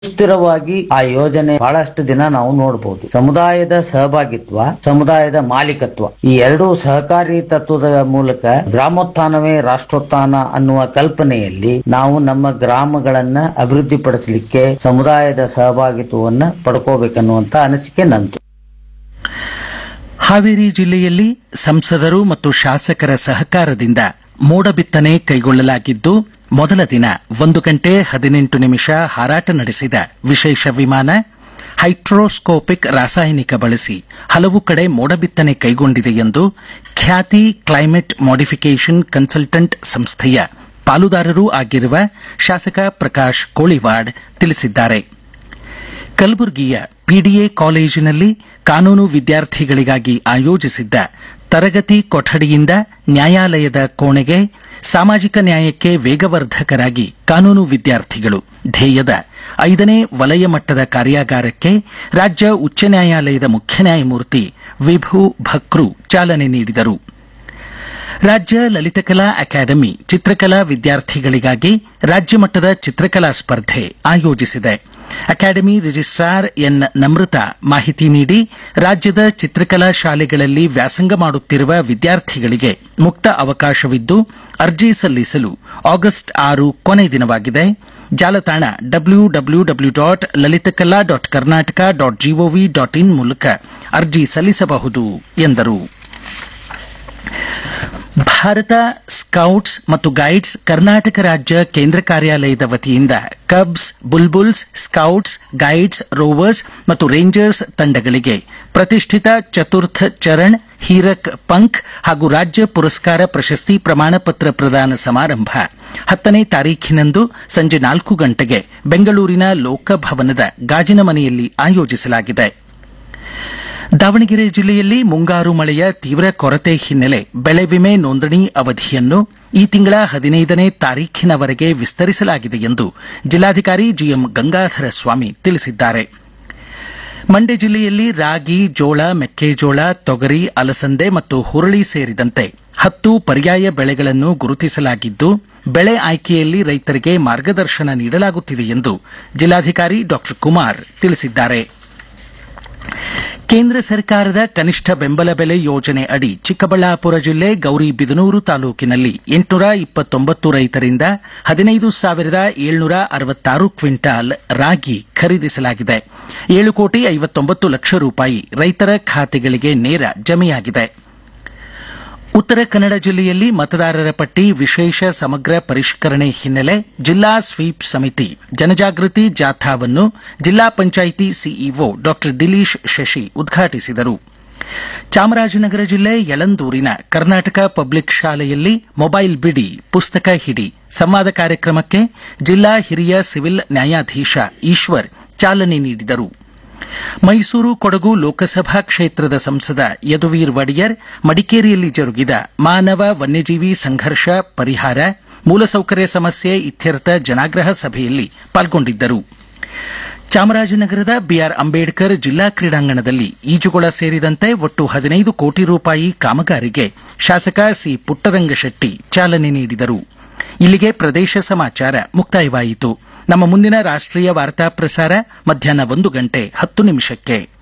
ಸುಸ್ಥಿರವಾಗಿ ಆ ಯೋಜನೆ ಬಹಳಷ್ಟು ದಿನ ನಾವು ನೋಡಬಹುದು ಸಮುದಾಯದ ಸಹಭಾಗಿತ್ವ ಸಮುದಾಯದ ಮಾಲೀಕತ್ವ ಈ ಎರಡೂ ಸಹಕಾರಿ ತತ್ವದ ಮೂಲಕ ಗ್ರಾಮೋತ್ಥಾನವೇ ರಾಷ್ಟ್ರೋತ್ಥಾನ ಅನ್ನುವ ಕಲ್ಪನೆಯಲ್ಲಿ ನಾವು ನಮ್ಮ ಗ್ರಾಮಗಳನ್ನ ಅಭಿವೃದ್ಧಿಪಡಿಸಲಿಕ್ಕೆ ಸಮುದಾಯದ ಸಹಭಾಗಿತ್ವವನ್ನ ಪಡ್ಕೋಬೇಕನ್ನುವಂತ ಅನಿಸಿಕೆ ನಂದು ಹಾವೇರಿ ಜಿಲ್ಲೆಯಲ್ಲಿ ಸಂಸದರು ಮತ್ತು ಶಾಸಕರ ಸಹಕಾರದಿಂದ ಮೋಡ ಬಿತ್ತನೆ ಕೈಗೊಳ್ಳಲಾಗಿದ್ದು ಮೊದಲ ದಿನ ಒಂದು ಗಂಟೆ ಹದಿನೆಂಟು ನಿಮಿಷ ಹಾರಾಟ ನಡೆಸಿದ ವಿಶೇಷ ವಿಮಾನ ಹೈಡ್ರೋಸ್ಕೋಪಿಕ್ ರಾಸಾಯನಿಕ ಬಳಸಿ ಹಲವು ಕಡೆ ಮೋಡ ಬಿತ್ತನೆ ಕೈಗೊಂಡಿದೆ ಎಂದು ಖ್ಯಾತಿ ಕ್ಲೈಮೇಟ್ ಮಾಡಿಫಿಕೇಷನ್ ಕನ್ಸಲ್ಟೆಂಟ್ ಸಂಸ್ಥೆಯ ಪಾಲುದಾರರೂ ಆಗಿರುವ ಶಾಸಕ ಪ್ರಕಾಶ್ ಕೋಳಿವಾಡ್ ತಿಳಿಸಿದ್ದಾರೆ ಕಲಬುರಗಿಯ ಪಿಡಿಎ ಕಾಲೇಜಿನಲ್ಲಿ ಕಾನೂನು ವಿದ್ಯಾರ್ಥಿಗಳಿಗಾಗಿ ಆಯೋಜಿಸಿದ್ದ ತರಗತಿ ಕೊಠಡಿಯಿಂದ ನ್ಯಾಯಾಲಯದ ಕೋಣೆಗೆ ಸಾಮಾಜಿಕ ನ್ಯಾಯಕ್ಕೆ ವೇಗವರ್ಧಕರಾಗಿ ಕಾನೂನು ವಿದ್ಯಾರ್ಥಿಗಳು ಧ್ಯೇಯದ ಐದನೇ ವಲಯ ಮಟ್ಟದ ಕಾರ್ಯಾಗಾರಕ್ಕೆ ರಾಜ್ಯ ಉಚ್ಚ ನ್ಯಾಯಾಲಯದ ಮುಖ್ಯ ನ್ಯಾಯಮೂರ್ತಿ ವಿಭು ಭಕ್ರು ಚಾಲನೆ ನೀಡಿದರು ರಾಜ್ಯ ಲಲಿತಕಲಾ ಅಕಾಡೆಮಿ ಚಿತ್ರಕಲಾ ವಿದ್ಯಾರ್ಥಿಗಳಿಗಾಗಿ ರಾಜ್ಯ ಮಟ್ಟದ ಚಿತ್ರಕಲಾ ಸ್ಪರ್ಧೆ ಆಯೋಜಿಸಿದೆ ಅಕಾಡೆಮಿ ರಿಜಿಸ್ಟ್ರಾರ್ ಎನ್ ನಮೃತಾ ಮಾಹಿತಿ ನೀಡಿ ರಾಜ್ಯದ ಚಿತ್ರಕಲಾ ಶಾಲೆಗಳಲ್ಲಿ ವ್ಯಾಸಂಗ ಮಾಡುತ್ತಿರುವ ವಿದ್ಯಾರ್ಥಿಗಳಿಗೆ ಮುಕ್ತ ಅವಕಾಶವಿದ್ದು ಅರ್ಜಿ ಸಲ್ಲಿಸಲು ಆಗಸ್ಟ್ ಆರು ಕೊನೆ ದಿನವಾಗಿದೆ ಜಾಲತಾಣ W W W dot Lalithakala dot Karnataka dot G O V dot in ಮೂಲಕ ಅರ್ಜಿ ಸಲ್ಲಿಸಬಹುದು ಎಂದರು ಭಾರತ ಸ್ಕೌಟ್ಸ್ ಮತ್ತು ಗೈಡ್ಸ್ ಕರ್ನಾಟಕ ರಾಜ್ಯ ಕೇಂದ್ರ ಕಾರ್ಯಾಲಯದ ವತಿಯಿಂದ cubs bulbuls scouts guides rovers ಮತ್ತು ರೇಂಜರ್ಸ್ ತಂಡಗಳಿಗೆ ಪ್ರತಿಷ್ಠಿತ ಚತುರ್ಥ ಚರಣ್ ಹೀರಕ್ ಪಂಖ್ ಹಾಗೂ ರಾಜ್ಯ ಪುರಸ್ಕಾರ ಪ್ರಶಸ್ತಿ ಪ್ರಮಾಣ ಪತ್ರ ಪ್ರದಾನ ಸಮಾರಂಭ ಹತ್ತನೇ ತಾರೀಖಿನಂದು ಸಂಜೆ ನಾಲ್ಕು ಗಂಟೆಗೆ ಬೆಂಗಳೂರಿನ ಲೋಕಭವನದ ಗಾಜಿನ ಮನೆಯಲ್ಲಿ ಆಯೋಜಿಸಲಾಗಿದೆ ದಾವಣಗೆರೆ ಜಿಲ್ಲೆಯಲ್ಲಿ ಮುಂಗಾರು ಮಳೆಯ ತೀವ್ರ ಕೊರತೆ ಹಿನ್ನೆಲೆ ಬೆಳೆ ವಿಮೆ ನೋಂದಣಿ ಅವಧಿಯನ್ನು ಈ ತಿಂಗಳ ಹದಿನೈದನೇ ತಾರೀಖಿನವರೆಗೆ ವಿಸ್ತರಿಸಲಾಗಿದೆ ಎಂದು ಜಿಲ್ಲಾಧಿಕಾರಿ ಜಿಎಂ ಗಂಗಾಧರ ಸ್ವಾಮಿ ತಿಳಿಸಿದ್ದಾರೆ ಮಂಡ್ಯ ಜಿಲ್ಲೆಯಲ್ಲಿ ರಾಗಿ ಜೋಳ ಮೆಕ್ಕೆಜೋಳ ತೊಗರಿ ಅಲಸಂದೆ ಮತ್ತು ಹುರುಳಿ ಸೇರಿದಂತೆ ಹತ್ತು ಪರ್ಯಾಯ ಬೆಳೆಗಳನ್ನು ಗುರುತಿಸಲಾಗಿದ್ದು ಬೆಳೆ ಆಯ್ಕೆಯಲ್ಲಿ ರೈತರಿಗೆ ಮಾರ್ಗದರ್ಶನ ನೀಡಲಾಗುತ್ತಿದೆ ಎಂದು ಜಿಲ್ಲಾಧಿಕಾರಿ ಡಾ ಕುಮಾರ್ ತಿಳಿಸಿದ್ದಾರೆ ಕೇಂದ್ರ ಸರ್ಕಾರದ ಕನಿಷ್ಠ ಬೆಂಬಲ ಬೆಲೆ ಯೋಜನೆ ಅಡಿ ಚಿಕ್ಕಬಳ್ಳಾಪುರ ಜಿಲ್ಲೆ ಗೌರಿಬಿದನೂರು ತಾಲೂಕಿನಲ್ಲಿ ಎಂಟುನೂರ ಇಪ್ಪತ್ತೊಂಬತ್ತು ರೈತರಿಂದ ಹದಿನೈದು ಸಾವಿರದ ಏಳ್ನೂರ ಅರವತ್ತಾರು ಕ್ವಿಂಟಾಲ್ ರಾಗಿ ಖರೀದಿಸಲಾಗಿದೆ ಏಳು ಕೋಟಿ ಐವತ್ತೊಂಬತ್ತು ಲಕ್ಷ ರೂಪಾಯಿ ರೈತರ ಖಾತೆಗಳಿಗೆ ನೇರ ಜಮೆಯಾಗಿದೆ ಉತ್ತರ ಕನ್ನಡ ಜಿಲ್ಲೆಯಲ್ಲಿ ಮತದಾರರ ಪಟ್ಟಿ ವಿಶೇಷ ಸಮಗ್ರ ಪರಿಷ್ಕರಣೆ ಹಿನ್ನೆಲೆ ಜಿಲ್ಲಾ ಸ್ವೀಪ್ ಸಮಿತಿ ಜನಜಾಗೃತಿ ಜಾಥಾವನ್ನು ಜಿಲ್ಲಾ ಪಂಚಾಯಿತಿ ಸಿಇಒ ಡಾ ದಿಲೀಶ್ ಶಶಿ ಉದ್ಘಾಟಿಸಿದರು ಚಾಮರಾಜನಗರ ಜಿಲ್ಲೆ ಯಳಂದೂರಿನ ಕರ್ನಾಟಕ ಪಬ್ಲಿಕ್ ಶಾಲೆಯಲ್ಲಿ ಮೊಬೈಲ್ ಬಿಡಿ ಪುಸ್ತಕ ಹಿಡಿ ಸಂವಾದ ಕಾರ್ಯಕ್ರಮಕ್ಕೆ ಜಿಲ್ಲಾ ಹಿರಿಯ ಸಿವಿಲ್ ನ್ಯಾಯಾಧೀಶ ಈಶ್ವರ್ ಚಾಲನೆ ನೀಡಿದರು ಮೈಸೂರು ಕೊಡಗು ಲೋಕಸಭಾ ಕ್ಷೇತ್ರದ ಸಂಸದ ಯದುವೀರ್ ಒಡೆಯರ್ ಮಡಿಕೇರಿಯಲ್ಲಿ ಜರುಗಿದ ಮಾನವ ವನ್ಯಜೀವಿ ಸಂಘರ್ಷ ಪರಿಹಾರ ಮೂಲಸೌಕರ್ಯ ಸಮಸ್ಯೆ ಇತ್ಯರ್ಥ ಜನಾಗ್ರಹ ಸಭೆಯಲ್ಲಿ ಪಾಲ್ಗೊಂಡಿದ್ದರು ಚಾಮರಾಜನಗರದ ಬಿಆರ್ ಅಂಬೇಡ್ಕರ್ ಜಿಲ್ಲಾ ಕ್ರೀಡಾಂಗಣದಲ್ಲಿ ಈಜುಗೊಳ ಸೇರಿದಂತೆ ಒಟ್ಟು ಹದಿನೈದು ಕೋಟಿ ರೂಪಾಯಿ ಕಾಮಗಾರಿಗೆ ಶಾಸಕ ಸಿ ಪುಟ್ಟರಂಗಶೆಟ್ಟಿ ಚಾಲನೆ ನೀಡಿದರು ಇಲ್ಲಿಗೆ ಪ್ರದೇಶ ಸಮಾಚಾರ ಮುಕ್ತಾಯವಾಯಿತು ನಮ್ಮ ಮುಂದಿನ ರಾಷ್ಟ್ರೀಯ ವಾರ್ತಾ ಪ್ರಸಾರ ಮಧ್ಯಾಹ್ನ ಒಂದು ಗಂಟೆ ಹತ್ತು ನಿಮಿಷಕ್ಕೆ